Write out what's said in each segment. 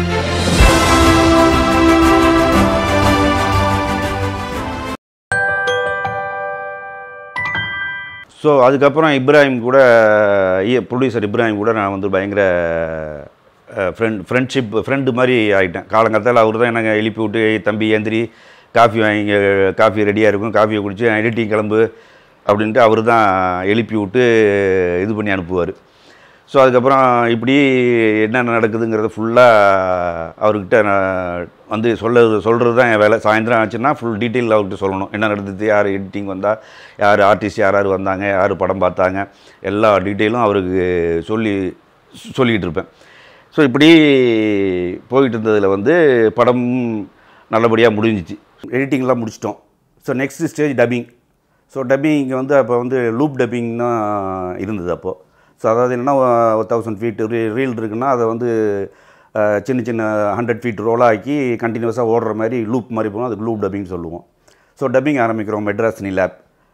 so அதுக்கப்புறம் இப்ராஹிம் கூட producer Ibrahim கூட நான் வந்து பயங்கர ஃப்ரெண்ட் ஃப்ரெண்ட்ஷிப் ஃப்ரெண்டு மாதிரி ஆகிட்டேன் காலங்காலத்தில் அவர் தான் எனக்கு எழுப்பி விட்டு "ஏய் தம்பி ஏந்திரி காஃபி வாங்கி காஃபி ரெடியாக இருக்கும் காஃபியை குடிச்சு எடிட்டிங் கிளம்பு அப்படின்ட்டு அவர் தான் எழுப்பி விட்டு இது பண்ணி அனுப்புவார் ஸோ அதுக்கப்புறம் இப்படி என்னென்ன நடக்குதுங்கிறத ஃபுல்லாக அவர்கிட்ட நான் வந்து சொல்ல சொல்கிறது தான் என் வேலை சாயந்தரம் ஆச்சுன்னா ஃபுல் டீட்டெயில் அவர்கிட்ட சொல்லணும் என்ன நடந்தது யார் எடிட்டிங் வந்தால் யார் ஆர்டிஸ்ட் யார் யார் வந்தாங்க யார் படம் பார்த்தாங்க எல்லா டீட்டெயிலும் அவருக்கு சொல்லி சொல்லிக்கிட்டு இருப்பேன் ஸோ இப்படி போயிட்டு இருந்ததில் வந்து படம் நல்லபடியாக முடிஞ்சிச்சு எடிட்டிங்லாம் முடிச்சிட்டோம் so next stage dubbing so dubbing இங்கே வந்து அப்போ வந்து லூப் டப்பிங் தான் இருந்தது அப்போது ஸோ அதாவது என்னென்னா தௌசண்ட் ஃபீட் ரீல் இருக்குன்னா அதை வந்து அஹ், சின்ன சின்ன ஹண்ட்ரட் ஃபீட் ரோலாக ஆக்கி கண்டினியூஸாக ஓடுற மாதிரி லூப் மாதிரி போகும் அதுக்கு லூப் டப்பிங் சொல்லுவோம் ஸோ டப்பிங் ஆரம்பிக்கிறோம் மெட்ராஸ்னி லேப்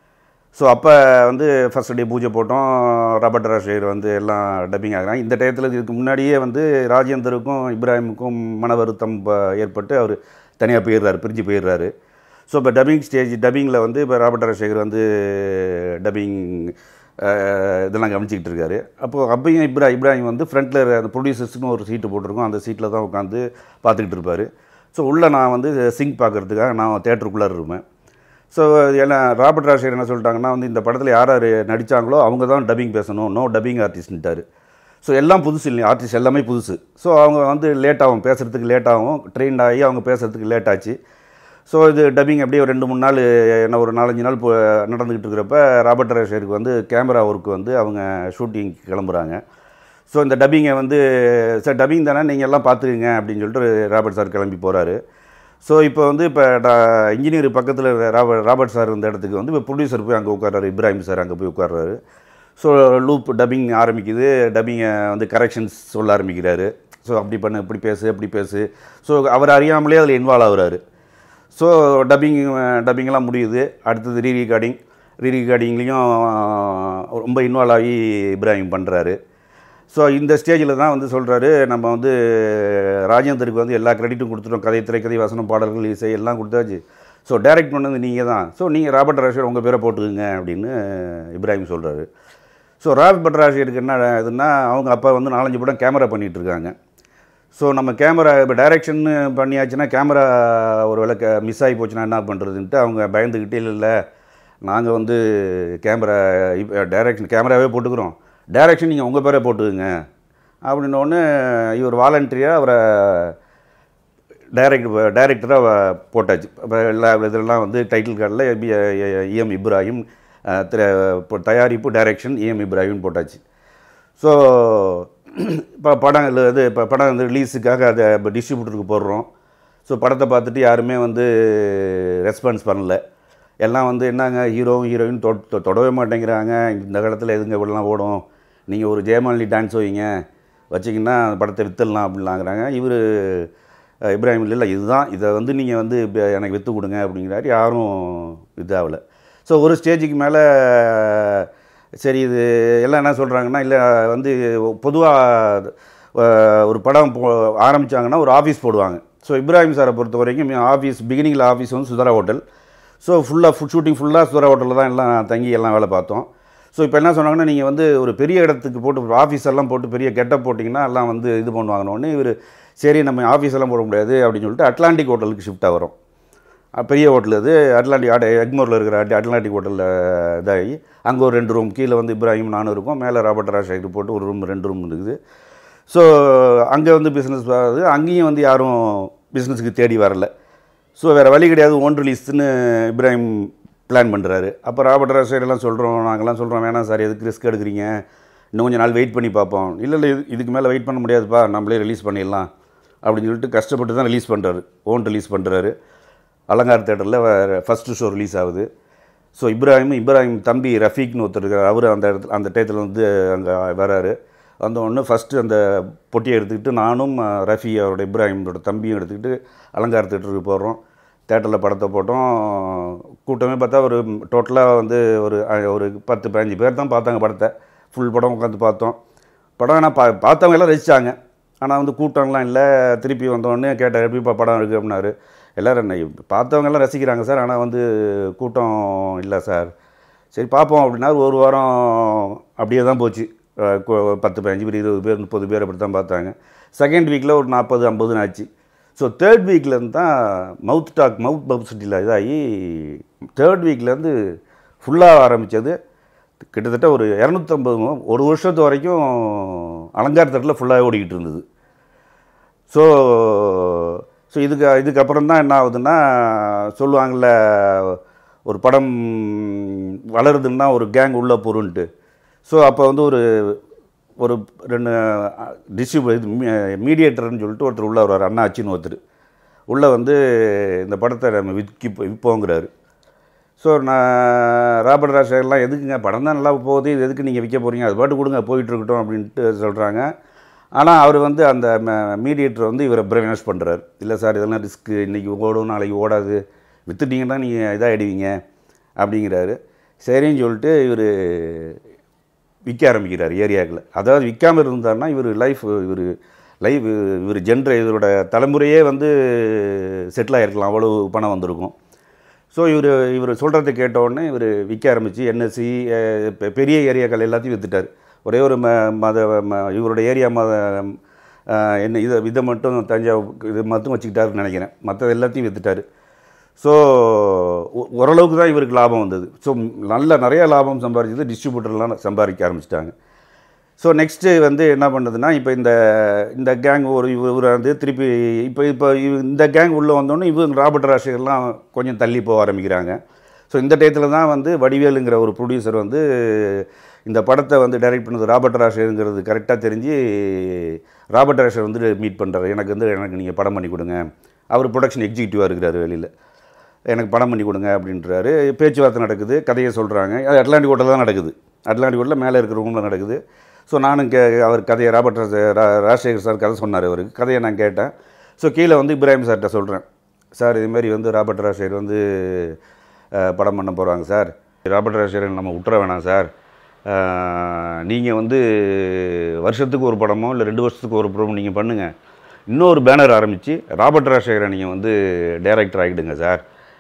ஸோ அப்போ வந்து ஃபர்ஸ்ட் டே பூஜை போட்டோம் ராபர்ட் ராஜேகர் வந்து எல்லாம் டப்பிங் ஆகிறாங்க இந்த டயத்தில் இதுக்கு முன்னாடியே வந்து ராஜேந்தருக்கும் இப்ராஹிமுக்கும் மன வருத்தம் ப- ஏற்பட்டு அவர் தனியாக போயிடுறாரு பிரிஞ்சு போயிடுறாரு ஸோ இப்போ டப்பிங் ஸ்டேஜ் டப்பிங்கில் வந்து இப்போ ராபர்ட் ராஜேகர் வந்து டப்பிங் இதெல்லாம் கவனிச்சிக்கிட்டு இருக்காரு அப்போது அப்பையும் இப்ரா இப்ராஹிம் வந்து ஃப்ரண்ட்டில் அந்த ப்ரொடியூசர்ஸ்னு ஒரு சீட்டு போட்டிருக்கோம் அந்த சீட்டில் தான் உட்காந்து பார்த்துக்கிட்டு இருப்பார் ஸோ உள்ளே நான் வந்து சிங்க் பார்க்கறதுக்காக நான் தேட்டருக்குள்ளே இருப்பேன் ஸோ எல்லாம் ராபர்ட் ராஜேகர் என்ன சொல்லிட்டாங்கன்னா வந்து இந்த படத்தில் யார் யார் நடித்தாங்களோ அவங்க தான் டப்பிங் பேசணும் நோ டப்பிங் ஆர்டிஸ்ட்ன்ட்டாரு ஸோ எல்லாம் புதுசு இல்லையா ஆர்டிஸ்ட் எல்லாமே புதுசு ஸோ அவங்க வந்து லேட் ஆகும் பேசுகிறதுக்கு லேட் ஆகும் ட்ரெயின் ஆகி அவங்க பேசுகிறதுக்கு லேட் ஆச்சு ஸோ இது டப்பிங் அப்படியே ஒரு ரெண்டு மூணு நாள் என்ன ஒரு நாலஞ்சு நாள் இப்போ நடந்துக்கிட்டு இருக்கிறப்ப ராபர்ட் ராஜேகருக்கு வந்து கேமரா ஒர்க்கு வந்து அவங்க ஷூட்டிங் கிளம்புறாங்க ஸோ இந்த டப்பிங்கை வந்து சார் டப்பிங் தானே நீங்கள் எல்லாம் பார்த்துக்குங்க அப்படின்னு சொல்லிட்டு ராபர்ட் சார் கிளம்பி போகிறாரு ஸோ இப்போ வந்து இப்போ இன்ஜினியர் பக்கத்தில் ராபர்ட் ராபர்ட் சார் இருந்த இடத்துக்கு வந்து இப்போ ப்ரொடியூசர் போய் அங்கே உட்கார்றாரு இப்ராஹிம் சார் அங்கே போய் உட்கார்றாரு ஸோ லூப் டப்பிங் ஆரம்பிக்குது டப்பிங்கை வந்து கரெக்ஷன்ஸ் சொல்ல ஆரம்பிக்கிறாரு ஸோ அப்படி பண்ணு இப்படி பேசு அப்படி பேசு ஸோ அவர் அறியாமலே அதில் இன்வால்வ் ஆகுறாரு ஸோ டப்பிங் டப்பிங்லாம் முடியுது அடுத்தது ரீ ரெக்கார்டிங் ரீ ரெக்கார்டிங்லேயும் ரொம்ப இன்வால்வ் ஆகி இப்ராஹிம் பண்ணுறாரு ஸோ இந்த ஸ்டேஜில் தான் வந்து சொல்கிறாரு நம்ம வந்து ராஜேந்தருக்கு வந்து எல்லா கிரெடிட்டும் கொடுத்துட்டோம் கதை திரைக்கதை வசனம் பாடல்கள் இசை எல்லாம் கொடுத்தாச்சு ஸோ டைரக்ட் பண்ணது நீங்கள் தான் ஸோ நீங்கள் ராபர்ட் ராஷர் உங்கள் பேரை போட்டுக்குங்க அப்படின்னு இப்ராஹிம் சொல்கிறாரு ஸோ ராபர்ட் ராஷருக்கு என்ன இதுன்னா அவங்க அப்பா வந்து நாலஞ்சு படம் கேமரா பண்ணிகிட்டு இருக்காங்க ஸோ நம்ம கேமரா இப்போ டைரக்ஷன் பண்ணியாச்சுன்னா கேமரா ஒரு வேளை மிஸ் ஆகி போச்சுன்னா என்ன பண்ணுறதுன்ட்டு அவங்க பயந்துக்கிட்டே இல்லை நாங்கள் வந்து கேமரா இப்போ டைரக்ஷன் கேமராவே போட்டுக்கிறோம் டைரக்ஷன் நீங்கள் உங்கள் பேரே போட்டுக்குங்க அப்படின்னோடனே இவர் வாலண்டரியாக அவரை டைரக்ட் டைரக்டராக போட்டாச்சு இப்போ எல்லா இதெல்லாம் வந்து டைட்டில் கார்டில் இஎம் இப்ராஹிம் அஹ், திர- இப்போ தயாரிப்பு டைரக்ஷன் இஎம் இப்ராஹிம் போட்டாச்சு ஸோ இப்போ படம் இல்லை இது இப்போ படம் வந்து ரிலீஸுக்காக அதை இப்போ டிஸ்ட்ரிபியூட்டருக்கு போடுறோம் ஸோ படத்தை பார்த்துட்டு யாருமே வந்து ரெஸ்பான்ஸ் பண்ணல எல்லாம் வந்து என்னங்க ஹீரோ ஹீரோயின் தொ தொ- தொடவே மாட்டேங்கிறாங்க இந்த காலத்தில் எதுங்க இவ்வளோலாம் ஓடும் நீங்கள் ஒரு ஜெயமாலினி டான்ஸ் வைங்க வச்சிங்கன்னா அந்த படத்தை வித்துடலாம் அப்படிலாங்கிறாங்க இவர் இப்ராஹிம் இல்லை இதுதான் இதை வந்து நீங்கள் வந்து இப்ப எனக்கு விற்று கொடுங்க அப்படிங்கிறாரு யாரும் இதாகலை ஸோ ஒரு ஸ்டேஜுக்கு மேலே சரி இது எல்லாம் என்ன சொல்கிறாங்கன்னா இல்லை வந்து பொதுவாக ஒரு படம் போ ஆரம்பித்தாங்கன்னா ஒரு ஆஃபீஸ் போடுவாங்க ஸோ இப்ராஹிம் சாரை பொறுத்த வரைக்கும் ஆஃபீஸ் பிகினிங்கில் ஆஃபீஸ் வந்து சுதரா ஹோட்டல் ஸோ ஃபுல்லாக ஃபுட் ஷூட்டிங் ஃபுல்லாக சுதரா ஹோட்டலில் தான் எல்லாம் தங்கி எல்லாம் வேலை பார்த்தோம் ஸோ இப்போ என்ன சொன்னாங்கன்னா நீங்கள் வந்து ஒரு பெரிய இடத்துக்கு போட்டு ஆஃபீஸ் எல்லாம் போட்டு பெரிய கெட்டப் போட்டிங்கன்னா எல்லாம் வந்து இது பண்ணுவாங்கன்னு இவர் சரி நம்ம ஆஃபீஸ் எல்லாம் போட முடியாது அப்படின்னு சொல்லிட்டு அட்லாண்டிக் ஹோட்டலுக்கு ஷிஃப்ட் ஆகிறோம் அஹ் பெரிய ஹோட்டல் அது அட்லாண்டிக் அட எக்மோரில் இருக்கிற அட் அட்லாண்டிக் ஹோட்டலில் இதாகி அங்கே ஒரு ரெண்டு ரூம் கீழே வந்து இப்ராஹிம் நானும் இருக்கும் மேலே ராபர்ட் ராஜேகர் போட்டு ஒரு ரூம் ரெண்டு ரூம் இருக்குது ஸோ அங்கே வந்து பிஸ்னஸ் ஆகுது அங்கேயும் வந்து யாரும் பிஸ்னஸுக்கு தேடி வரல ஸோ வேறு வழி கிடையாது ஓன் ரிலீஸ்னு இப்ராஹிம் பிளான் பண்ணுறாரு அப்போ ராபர்ட் ராஜேகர் எல்லாம் சொல்கிறோம் நாங்கள்லாம் சொல்கிறோம் வேணாம் சார் எதுக்கு ரிஸ்க் எடுக்கிறீங்க இன்னும் கொஞ்சம் நாள் வெயிட் பண்ணி பார்ப்போம் இல்லை இல்லை இது இதுக்கு மேலே வெயிட் பண்ண முடியாதுப்பா நம்மளே ரிலீஸ் பண்ணிடலாம் அப்படின்னு சொல்லிட்டு கஷ்டப்பட்டு தான் ரிலீஸ் பண்ணுறாரு ஓன் ரிலீஸ் பண்ணுறாரு அலங்கார் தேட்டரில் ஃபஸ்ட்டு ஷோ ரிலீஸ் ஆகுது ஸோ இப்ராஹிம் இப்ராஹிம் தம்பி ரஃபீக்னு ஒருத்தர் இருக்கார் அவர் அந்த இடத்துல அந்த டயத்தில் வந்து அங்கே வராரு வந்த உடனே ஃபஸ்ட்டு அந்த பொட்டியை எடுத்துக்கிட்டு நானும் அஹ், ரஃபி அவரோட இப்ராஹிமோட தம்பியும் எடுத்துக்கிட்டு அலங்கார் தேட்டருக்கு போடுறோம் தேட்டரில் படத்தை போட்டோம் கூட்டமே பார்த்தா ஒரு டோட்டலாக வந்து ஒரு அஹ், ஒரு பத்து பதினஞ்சு பேர் தான் பார்த்தாங்க படத்தை ஃபுல் படம் உட்காந்து பார்த்தோம் படம் ஆனால் பா பார்த்தவங்க எல்லாம் ரசித்தாங்க ஆனால் வந்து கூட்டம்லாம் இல்லை திருப்பி வந்தோடனே கேட்டார் எப்படி இப்போ படம் இருக்குது அப்படின்னாரு எல்லோரும் என்ன பார்த்தவங்கெல்லாம் ரசிக்கிறாங்க சார் ஆனால் வந்து கூட்டம் இல்லை சார் சரி பார்ப்போம் அப்படின்னாரு ஒரு வாரம் அப்படியே தான் போச்சு அஹ் கு- பத்து பதினஞ்சு பேர் இருபது பேர் முப்பது பேர் அப்படி தான் பார்த்தாங்க செகண்ட் வீக்கில் ஒரு நாற்பது ஐம்பதுன்னு ஆச்சு ஸோ தேர்ட் வீக்லேருந்து தான் மவுத் டாக் மவுத் பப்சிட்டியில் இதாகி தேர்ட் வீக்லேருந்து ஃபுல்லாக ஆரம்பித்தது கிட்டத்தட்ட ஒரு இரநூத்தம்பது ஒரு வருஷத்து வரைக்கும் அலங்கார தட்டில் ஃபுல்லாக ஓடிக்கிட்டு இருந்தது ஸோ ஸோ இதுக்கு இதுக்கப்புறம் தான் என்ன ஆகுதுன்னா சொல்லுவாங்கள்ல ஒரு படம் வளருதுன்னா ஒரு கேங் உள்ளே போருன்ட்டு ஸோ அப்போ வந்து ஒரு ஒரு ரெண்டு டிஸ்ட்ரிபியூ இது மீடியேட்டர்னு சொல்லிட்டு ஒருத்தர் உள்ளே வருவார் அண்ணா அச்சின்னு ஒருத்தர் உள்ளே வந்து இந்த படத்தை நம்ம விற்கி விற்போங்கிறாரு ஸோ நான் ராபர்ட் ராஜேகர்லாம் எதுக்குங்க படம் தான் நல்லா போகுது இது எதுக்கு நீங்கள் விற்க போகிறீங்க அது பாட்டு கொடுங்க போயிட்டு இருக்கட்டும் அப்படின்ட்டு சொல்கிறாங்க ஆனால் அவர் வந்து அந்த மீடியேட்டர் வந்து இவரை பிரவேனஸ் பண்ணுறாரு இல்லை சார் இதெல்லாம் ரிஸ்க்கு இன்றைக்கி ஓடும் நாளைக்கு ஓடாது விற்றுட்டீங்கன்னா நீங்கள் இதாகிடுவீங்க அப்படிங்கிறாரு சரின்னு சொல்லிட்டு இவர் விற்க ஆரம்பிக்கிறார் ஏரியாக்களை அதாவது விற்காமல் இருந்தாருன்னா இவர் லைஃப் இவர் லைஃப் இவர் ஜென்ர இவரோட தலைமுறையே வந்து செட்டில் ஆகிருக்கலாம் அவ்வளோ பணம் வந்திருக்கும் ஸோ இவர் இவர் சொல்கிறத கேட்ட உடனே இவர் விற்க ஆரம்பித்து என்எஸ்சி பெரிய ஏரியாக்கள் எல்லாத்தையும் விற்றுட்டார் ஒரே ஒரு ம மத ம இவரோட ஏரியா மத அஹ், என்ன இதை இதை மட்டும் தஞ்சாவூர் இது மட்டும் வச்சுக்கிட்டாருன்னு நினைக்கிறேன் மற்ற எல்லாத்தையும் விற்றுட்டார் ஸோ ஓரளவுக்கு தான் இவருக்கு லாபம் வந்தது ஸோ நல்ல நிறைய லாபம் சம்பாதிச்சது டிஸ்ட்ரிபியூட்டர்லாம் சம்பாதிக்க ஆரம்பிச்சிட்டாங்க ஸோ நெக்ஸ்ட்டு வந்து என்ன பண்ணுதுன்னா இப்போ இந்த இந்த கேங் ஒரு இவர் வந்து திருப்பி இப்போ இப்போ இவ- இந்த கேங் உள்ளே வந்தோடனே இவங்க ராபர்ட் ராஷிகர்லாம் கொஞ்சம் தள்ளி போக ஆரம்பிக்கிறாங்க ஸோ இந்த டயத்தில் தான் வந்து வடிவேலுங்கிற ஒரு ப்ரொடியூசர் வந்து இந்த படத்தை வந்து டைரக்ட் பண்ணது ராபர்ட் ராஷேருங்கிறது கரெக்டாக தெரிஞ்சு ராபர்ட் ராஷர் வந்து மீட் பண்ணுறாரு எனக்கு வந்து எனக்கு நீங்கள் படம் பண்ணி கொடுங்க அவர் ப்ரொடக்ஷன் எக்ஸிக்யூட்டிவாக இருக்கிறாரு வெளியில் எனக்கு படம் பண்ணி கொடுங்க அப்படின்றாரு பேச்சுவார்த்தை நடக்குது கதையை சொல்கிறாங்க அது அட்லாண்டிக் ஹோட்டல் தான் நடக்குது அட்லாண்டிக் ஹோட்டலில் மேலே இருக்கிற ரூமில் நடக்குது ஸோ நானும் கே அவர் கதையை ராபர்ட் ராஜ- ரா- ராஜசேகர் சார் கதை சொன்னார் அவருக்கு கதையை நான் கேட்டேன் ஸோ கீழே வந்து இப்ராஹிம் சார்கிட்ட சொல்கிறேன் சார் இதுமாரி வந்து ராபர்ட் ராஜசேகர் வந்து அஹ், படம் பண்ண போகிறாங்க சார் ராபர்ட் ராஜசேகர் நம்ம விட்டுற வேணாம் சார் நீங்கள் வந்து வருஷத்துக்கு ஒரு படமோ இல்லை ரெண்டு வருஷத்துக்கு ஒரு படமோ நீங்கள் பண்ணுங்கள் இன்னொரு பேனர் ஆரம்பித்து ராபர்ட் ராஜசேகரை நீங்கள் வந்து டைரக்டர் ஆகிடுங்க சார்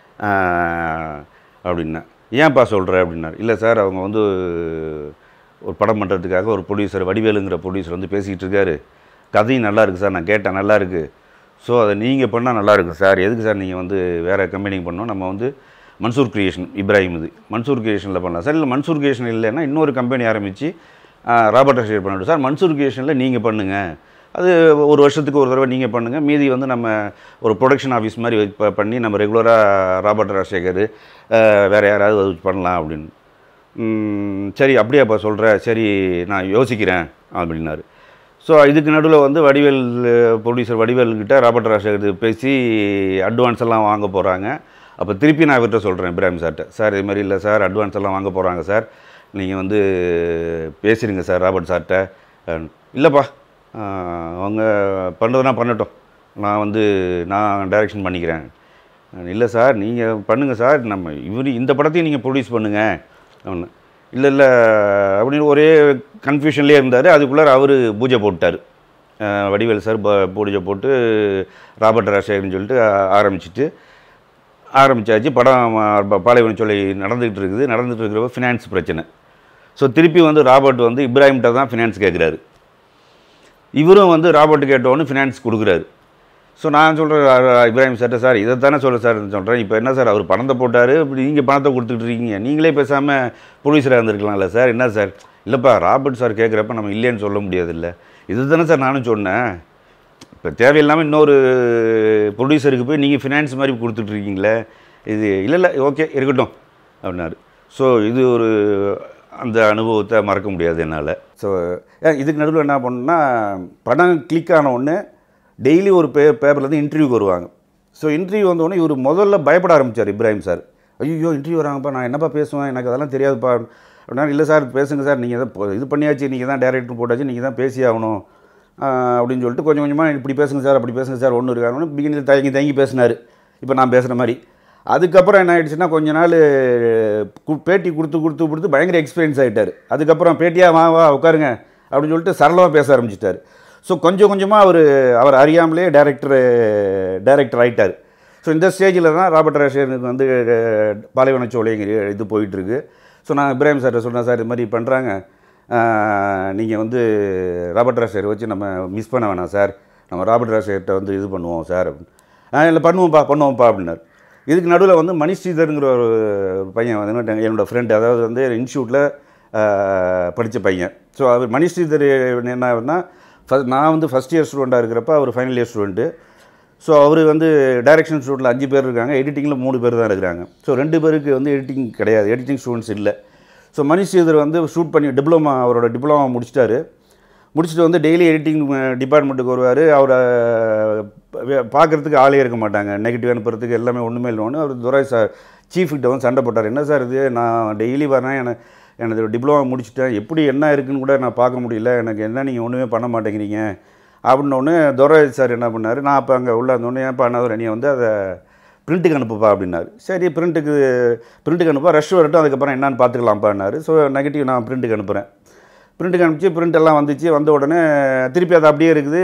ஆஹ், அப்படின்னேன் ஏன்ப்பா சொல்கிற அப்படின்னாரு இல்லை சார் அவங்க வந்து ஒரு படம் பண்ணுறதுக்காக ஒரு ப்ரொடியூசர் வடிவேலுங்கிற ப்ரொடியூசர் வந்து பேசிக்கிட்டு இருக்காரு கதையும் நல்லா இருக்குது சார் நான் கேட்டேன் நல்லா இருக்குது ஸோ அதை நீங்கள் பண்ணால் நல்லா இருக்கும் சார் எதுக்கு சார் நீங்கள் வந்து வேறு கம்பெனிக்கு பண்ணோம் நம்ம வந்து மன்சூர் கிரியேஷன் இப்ராஹிம் இது மன்சூர் கிரியேஷனில் பண்ணலாம் சார் இல்லை மன்சூர் கிரியேஷன் இல்லைன்னா இன்னொரு கம்பெனி ஆரம்பித்து ராபர்ட் ஷேர் பண்ணிவிட்டு சார் மன்சூர் கிரியேஷனில் நீங்கள் பண்ணுங்கள் அது ஒரு வருஷத்துக்கு ஒரு தடவை நீங்கள் பண்ணுங்கள் மீதி வந்து நம்ம ஒரு ப்ரொடக்ஷன் ஆஃபீஸ் மாதிரி வைப்ப- பண்ணி நம்ம ரெகுலராக ராபர்ட் ராஜசேகர் வேறு யாராவது வச்சு பண்ணலாம் அப்படின்னு ம், சரி அப்படியாப்பா சொல்கிற சரி நான் யோசிக்கிறேன் அப்படின்னாரு ஸோ இதுக்கு நடுவில் வந்து வடிவேல் ப்ரொடியூசர் வடிவேல்கிட்ட ராபர்ட் ராஜசேகர் பேசி அட்வான்ஸ் எல்லாம் வாங்க போகிறாங்க அப்போ திருப்பி நான் இவர்கிட்ட சொல்கிறேன் இப்ராஹிம் சார்கிட்ட சார் இது மாதிரி இல்லை சார் அட்வான்ஸ் எல்லாம் வாங்க போகிறாங்க சார் நீங்கள் வந்து பேசிடுங்க சார் ராபர்ட் சார்கிட்ட அஹ், இல்லைப்பா அஹ், அவங்க பண்ணுறதுனா பண்ணட்டும் நான் வந்து நான் டைரக்ஷன் பண்ணிக்கிறேன் இல்லை சார் நீங்கள் பண்ணுங்கள் சார் நம்ம இவர் இந்த படத்தையும் நீங்கள் ப்ரொடியூஸ் பண்ணுங்கள் ஒன்று இல்லை இல்லை அப்படின்னு ஒரே கன்ஃபியூஷன்லேயே இருந்தார் அதுக்குள்ளார அவர் பூஜை போட்டார் வடிவேல் சார் ப- பூஜை போட்டு ராபர்ட் ராஜசேகர்னு சொல்லிட்டு ஆ- ஆரம்பிச்சிட்டு ஆரம்பிச்சாச்சு படம் ப- பாலைவன சொல்லி நடந்துகிட்டு இருக்குது நடந்துகிட்டு இருக்கிறப்ப ஃபினான்ஸ் பிரச்சனை ஸோ திருப்பி வந்து ராபர்ட் வந்து இப்ராஹிம்கிட்ட தான் ஃபினான்ஸ் கேட்குறாரு இவரும் வந்து ராபர்ட் கேட்டோன்னு ஃபினான்ஸ் கொடுக்குறாரு ஸோ நான் சொல்கிறேன் இப்ராஹிம் சார்ட்ட சார் இதை தானே சொல்ல சார் சொல்கிறேன் இப்போ என்ன சார் அவர் பணத்தை போட்டார் இப்படி நீங்கள் பணத்தை கொடுத்துட்டு இருக்கீங்க நீங்களே பேசாமல் ப்ரொடியூசராக இருந்திருக்கலாம்ல சார் என்ன சார் இல்லைப்பா ராபர்ட் சார் கேட்குறப்ப நம்ம இல்லைன்னு சொல்ல முடியாதுல்ல இது தானே சார் நானும் சொன்னேன் இப்போ தேவையில்லாமல் இன்னொரு ப்ரொடியூசருக்கு போய் நீங்கள் ஃபினான்ஸ் மாதிரி கொடுத்துட்ருக்கீங்களே இது இல்லை இல்லை ஓகே இருக்கட்டும் அப்படின்னாரு ஸோ இது ஒரு அந்த அனுபவத்தை மறக்க முடியாது என்னால் ஸோ இதுக்கு நடுவில் என்ன பண்ணோன்னா படம் கிளிக் ஆன உடனே டெய்லி ஒரு பே பேப்பர்லேருந்து இன்டர்வியூக்கு வருவாங்க ஸோ இன்டர்வியூ வந்தோடனே இவர் முதல்ல பயப்பட ஆரம்பித்தார் இப்ராஹிம் சார் ஐயோ இன்டர்வியூ வராங்கப்பா நான் என்னப்பா பேசுவேன் எனக்கு அதெல்லாம் தெரியாதுப்பா அப்படின்னா இல்லை சார் பேசுங்க சார் நீங்கள் தான் இது பண்ணியாச்சு நீங்கள் தான் டேரக்டர் போட்டாச்சு நீங்கள் தான் பேசி ஆகணும் ஆஹ் அப்படின்னு சொல்லிட்டு கொஞ்சம் கொஞ்சமாக இப்படி பேசுங்க சார் அப்படி பேசுங்க சார் ஒன்று இருக்காங்கன்னு பிகினில் தயங்கி தயங்கி பேசினார் இப்போ நான் பேசுகிற மாதிரி அதுக்கப்புறம் என்ன ஆயிடுச்சுன்னா கொஞ்ச நாள் கு- பேட்டி கொடுத்து கொடுத்து கொடுத்து பயங்கர எக்ஸ்பீரியன்ஸ் ஆகிட்டார் அதுக்கப்புறம் பேட்டியா வா வா உட்காருங்க அப்படின்னு சொல்லிட்டு சரளமாக பேச ஆரம்பிச்சிட்டாரு ஸோ கொஞ்சம் கொஞ்சமாக அவர் அவர் அறியாமலே டேரக்டர் டேரக்டர் ஆயிட்டார் ஸோ இந்த ஸ்டேஜில் தான் ராபர்ட் ராஷேனுக்கு வந்து அஹ், பாலைவன சோலைங்கிற இது போயிட்டுருக்கு ஸோ நான் இப்ராஹிம் சார்ட்ட சொன்னேன் சார் இது மாதிரி பண்ணுறாங்க நீங்கள் வந்து ராபர்ட் ராஷேர் வச்சு நம்ம மிஸ் பண்ண வேணாம் சார் நம்ம ராபர்ட் ராஷேர்கிட்ட வந்து இது பண்ணுவோம் சார் ஆ இல்லை பண்ணுவோம்ப்பா பண்ணுவோம்ப்பா அப்படின்னாரு இதுக்கு நடுவில் வந்து மணி ஸ்ரீதருங்கிற ஒரு ஒரு பையன் வந்து என்னோட- என்னோட ஃப்ரெண்டு அதாவது வந்து இன்ஸ்டியூட்டில் படித்த பையன் ஸோ அவர் மணி ஸ்ரீதர் என்ன ஆகுதுன்னா ஃபஸ்ட் நான் வந்து ஃபஸ்ட் இயர் ஸ்டூடெண்ட்டாக இருக்கிறப்ப அவர் ஃபைனல் இயர் ஸ்டூடெண்ட்டு ஸோ அவர் வந்து டைரக்ஷன் ஸ்டூடெண்ட்டில் அஞ்சு பேர் இருக்காங்க எடிட்டிங்கில் மூணு பேர் தான் இருக்கிறாங்க ஸோ ரெண்டு பேருக்கு வந்து எடிட்டிங் கிடையாது எடிட்டிங் ஸ்டூடெண்ட்ஸ் இல்லை ஸோ மணி ஸ்ரீதர் வந்து ஷூட் பண்ணி டிப்ளமா அவரோட டிப்ளமா முடிச்சிட்டாரு முடிச்சுட்டு வந்து டெய்லி எடிட்டிங் டிபார்ட்மெண்ட்டுக்கு வருவார் அவரை பார்க்குறதுக்கு ஆளே இருக்க மாட்டாங்க நெகட்டிவ் அனுப்புறதுக்கு எல்லாமே ஒன்றுமே இல்லைன்னு அவர் துரை சார் சீஃப்கிட்ட வந்து சண்டை போட்டார் என்ன சார் இது நான் டெய்லி வரேன் எனக்கு எனது டிப்ளமா முடிச்சிட்டேன் எப்படி என்ன இருக்குன்னு கூட நான் பார்க்க முடியல எனக்கு என்ன நீங்கள் ஒன்றுமே பண்ண மாட்டேங்கிறீங்க அப்படின்னோடனே துரை சார் என்ன பண்ணார் நான் அப்போ அங்கே உள்ள இருந்தோடனே ஏன் பண்ணாத நீ வந்து அதை பிரிண்ட்டுக்கு அனுப்புப்பா அப்படின்னாரு சரி பிரிண்ட்டுக்கு பிரிண்ட்டுக்கு அனுப்பா ரஷ் வரட்டும் அதுக்கப்புறம் என்னன்னு பார்த்துக்கலாம்ப்பான்னாரு ஸோ நெகட்டிவ் நான் பிரிண்ட்டுக்கு அனுப்புகிறேன் பிரிண்ட்டுக்கு அனுப்பிச்சு பிரிண்ட் எல்லாம் வந்துச்சு வந்த உடனே திருப்பி அது அப்படியே இருக்குது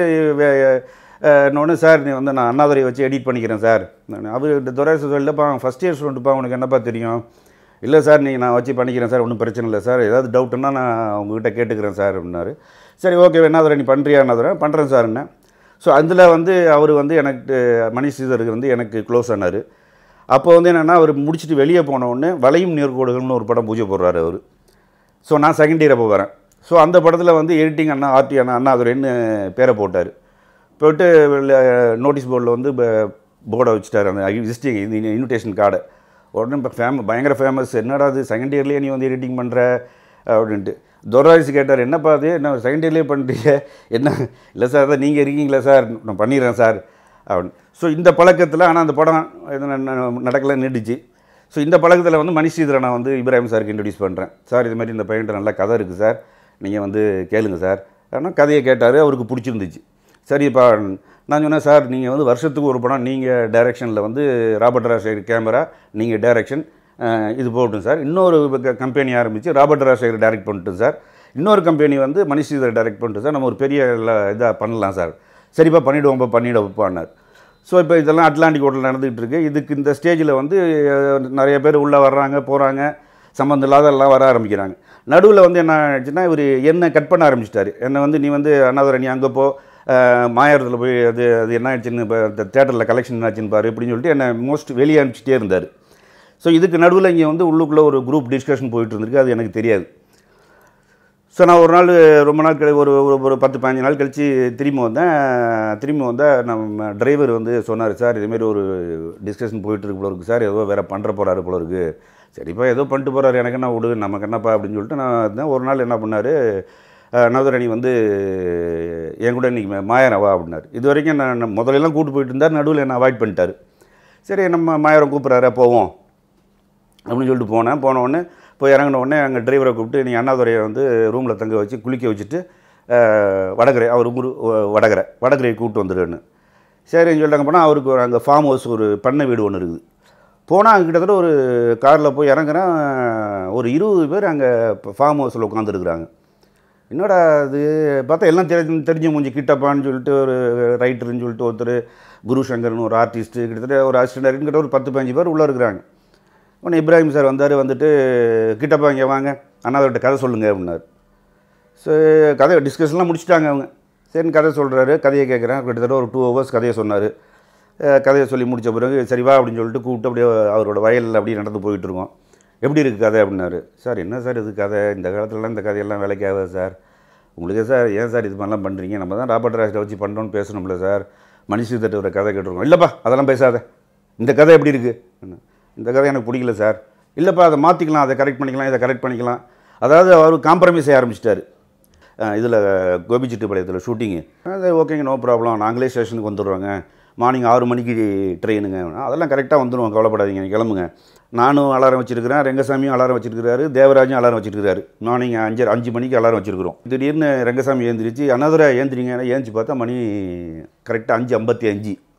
இன்னொன்று சார் நீ வந்து நான் அண்ணாதுரையை வச்சு எடிட் பண்ணிக்கிறேன் சார் அவர் துரை சார் இல்லைப்பா ஃபஸ்ட் இயர் ஸ்டூடெண்ட்டுப்பா உனக்கு என்னப்பா தெரியும் இல்லை சார் நீங்கள் நான் வச்சு பண்ணிக்கிறேன் சார் ஒன்றும் பிரச்சனை இல்லை சார் ஏதாவது டவுட்டுன்னா நான் உங்ககிட்ட கேட்டுக்கிறேன் சார் அப்படின்னாரு சரி ஓகே அண்ணாதுரை நீ பண்ணுறியா அண்ணாதுரை பண்ணுறேன் சார் என்ன ஸோ அதில் வந்து அவர் வந்து எனக்கு மணி ஸ்ரீதருக்கு வந்து எனக்கு க்ளோஸ் ஆனார் அப்போ வந்து என்னென்னா அவர் முடிச்சுட்டு வெளியே போன உடனே வளையும் நேர்கோடுகள்னு ஒரு படம் பூஜை போடுறாரு அவர் ஸோ நான் செகண்ட் இயர் அப்போ வரேன் ஸோ அந்த படத்தில் வந்து எடிட்டிங் அண்ணா ஆர்டி அண்ணா அண்ணாதுரைன்னு பேரை போட்டார் போட்டு நோட்டீஸ் போர்டில் வந்து போர்டை வச்சுட்டார் அந்த விசிட்டிங் இந்த இன்விடேஷன் கார்டை உடனே இப்போ ஃபேம பயங்கர ஃபேமஸ் என்னடா அது செகண்ட் இயர்லேயே நீ வந்து எடிட்டிங் பண்ணுற அப்படின்ட்டு துரராஜ் கேட்டார் என்னப்பா அது என்ன செகண்ட் இயர்லேயே பண்ணுறீங்க என்ன இல்லை சார் அதான் நீங்கள் இருக்கீங்களா சார் நான் பண்ணிடுறேன் சார் அப்படின்னு ஸோ இந்த பழக்கத்தில் ஆனால் அந்த படம் இது ந- ந- நடக்கல நீடிச்சு ஸோ இந்த பழக்கத்தில் வந்து மணி ஸ்ரீதரை நான் வந்து இப்ராஹிம் சாருக்கு இன்ட்ரடியூஸ் பண்ணுறேன் சார் இது மாதிரி இந்த பையன்கிட்ட நல்ல கதை இருக்குது சார் நீங்கள் வந்து கேளுங்க சார் ஆனால் கதையை கேட்டார் அவருக்கு பிடிச்சிருந்துச்சு சரிப்பா நான் சொன்னேன் சார் நீங்கள் வந்து வருஷத்துக்கு ஒரு படம் நீங்கள் டைரக்ஷனில் வந்து ராபர்ட் ராஜசேகர் கேமரா நீங்கள் டைரக்ஷன் இது போகட்டும் சார் இன்னொரு கம்பெனி ஆரம்பித்து ராபர்ட் ராஜசேகர் டைரக்ட் பண்ணிட்டு சார் இன்னொரு கம்பெனி வந்து மணி ஸ்ரீதர் டைரக்ட் பண்ணிட்டு சார் நம்ம ஒரு பெரிய இதாக பண்ணலாம் சார் சரிப்பா பண்ணிவிடுவோம்ப்பா பண்ணிவிடுவோம்ப்பான்னார் ஸோ இப்போ இதெல்லாம் அட்லாண்டிக் ஹோட்டல் நடந்துகிட்டு இருக்கு இதுக்கு இந்த ஸ்டேஜில் வந்து அஹ், நிறைய பேர் உள்ளே வர்றாங்க போகிறாங்க சம்மந்தம் இல்லாத எல்லாம் வர ஆரம்பிக்கிறாங்க நடுவில் வந்து என்ன ஆச்சுன்னா இவர் என்னை கட் பண்ண ஆரம்பிச்சிட்டாரு என்னை வந்து நீ வந்து அண்ணாதுரை நீ அங்கே போ அஹ், மாயாரத்தில் போய் அது அது என்ன ஆச்சுன்னு இப்போ இந்த தேட்டரில் கலெக்ஷன் என்ன ஆச்சுன்னு பாரு இப்படின்னு சொல்லிட்டு என்னை மோஸ்ட் வெளியே அனுப்பிச்சிட்டே இருந்தார் ஸோ இதுக்கு நடுவில் இங்கே வந்து உள்ளுக்குள்ளே ஒரு குரூப் டிஸ்கஷன் போயிட்டு இருந்திருக்கு அது எனக்கு தெரியாது ஸோ நான் ஒரு நாள் ரொம்ப நாள் கழி ஒரு ஒரு ஒரு பத்து பதினஞ்சு நாள் கழித்து திரும்பி வந்தேன் திரும்பி வந்தால் நம்ம டிரைவர் வந்து சொன்னார் சார் இதேமாரி ஒரு டிஸ்கஷன் போயிட்டுருக்கு போல இருக்குது சார் ஏதோ வேறு பண்ணுற போகிறாரு போல இருக்குது சரிப்பா ஏதோ பண்ணிட்டு போகிறாரு எனக்கு என்ன விடு நமக்கு என்னப்பா அப்படின்னு சொல்லிட்டு நான் இருந்தேன் ஒரு நாள் என்ன பண்ணார் நவதரணி வந்து என் கூட இன்றைக்கி மாயனவா அப்படின்னாரு இது வரைக்கும் நான் நான் முதல்லலாம் கூட்டு போயிட்டு இருந்தார் நடுவில் என்ன அவாய்ட் பண்ணிட்டாரு சரி நம்ம மாயரம் கூப்பிட்றாரா போவோம் அப்படின்னு சொல்லிட்டு போனேன் போன உடனே போய் இறங்கின உடனே அங்கே டிரைவரை கூப்பிட்டு நீ அண்ணாதுரையை வந்து ரூமில் தங்க வச்சு குளிக்க வச்சுட்டு அஹ், வடகரை அவர் ஊர் வ- வடகரை வடகரையை கூப்பிட்டு வந்துடுன்னு சரின்னு சொல்லிட்டாங்க போனால் அவருக்கு ஒரு அங்கே ஃபார்ம் ஹவுஸ் ஒரு பண்ணை வீடு ஒன்று இருக்குது போனால் அங்கே கிட்டத்தட்ட ஒரு காரில் போய் இறங்குறேன் ஒரு இருபது பேர் அங்கே ஃபார்ம் ஹவுஸில் உட்காந்துருக்குறாங்க என்னடா அது பார்த்தா எல்லாம் தெரி தெரிஞ்ச மூஞ்சி கிட்டப்பான்னு சொல்லிட்டு ஒரு ரைட்டர்னு சொல்லிட்டு ஒருத்தர் குரு சங்கர்னு ஒரு ஆர்டிஸ்ட்டு கிட்டத்தட்ட ஒரு அசிஸ்டன்ட் கிட்ட ஒரு பத்து பதினஞ்சு பேர் உள்ளே இருக்கிறாங்க உடனே இப்ராஹிம் சார் வந்தார் வந்துட்டு கிட்டப்பா இங்கே வாங்க அண்ணாவிட்ட கதை சொல்லுங்க அப்படின்னாரு ஸோ கதை டிஸ்கஷன்லாம் முடிச்சிட்டாங்க அவங்க சரின்னு கதை சொல்கிறாரு கதையை கேட்குறேன் கிட்டத்தட்ட ஒரு டூ ஹவர்ஸ் கதையை சொன்னார் கதையை சொல்லி முடிச்ச பிறகு சரி வா அப்படின்னு சொல்லிட்டு கூப்பிட்டு அப்படியே அவரோட வயலில் அப்படியே நடந்து போயிட்டு இருக்கோம் எப்படி இருக்குது கதை அப்படின்னாரு சார் என்ன சார் இது கதை இந்த காலத்துலலாம் இந்த கதையெல்லாம் வேலைக்கு ஆகாது சார் உங்களுக்கு சார் ஏன் சார் இது மாதிரிலாம் பண்ணுறீங்க நம்ம தான் ராபர்ட் ராஜில் வச்சு பண்ணுறோன்னு பேசணும்ல சார் மனுஷி தட்டு ஒரு கதை கேட்டிருக்கோம் இல்லைப்பா அதெல்லாம் பேசாத இந்த கதை எப்படி இருக்குது இந்த கதை எனக்கு பிடிக்கல சார் இல்லைப்பா அதை மாற்றிக்கலாம் அதை கரெக்ட் பண்ணிக்கலாம் இதை கரெக்ட் பண்ணிக்கலாம் அதாவது அவர் காம்ப்ரமைஸ் செய்ய ஆரம்பிச்சிட்டாரு இதில் கோபிச்செட்டிப்பாளையத்தில் ஷூட்டிங்கு அது ஓகேங்க நோ ப்ராப்ளம் நாங்களே ஸ்டேஷனுக்கு வந்துடுறோங்க மார்னிங் ஆறு மணிக்கு ட்ரெயினுங்க அதெல்லாம் கரெக்டாக வந்துடுவோம் கவலைப்படாதீங்க நீங்க கிளம்புங்க நானும் அலாரம் வச்சிருக்கிறேன் ரெங்கசாமியும் அலாரம் வச்சிருக்கிறாரு தேவராஜும் அலாரம் வச்சிருக்கிறாரு மார்னிங் அஞ்சு அஞ்சு மணிக்கு அலாரம் வச்சிருக்கிறோம் திடீர்னு ரெங்கசாமி ஏந்திரிச்சு அனதரை ஏந்திரிங்க ஏந்திச்சு பார்த்தா மணி கரெக்டாக அஞ்சு ஐம்பத்தி அஞ்சு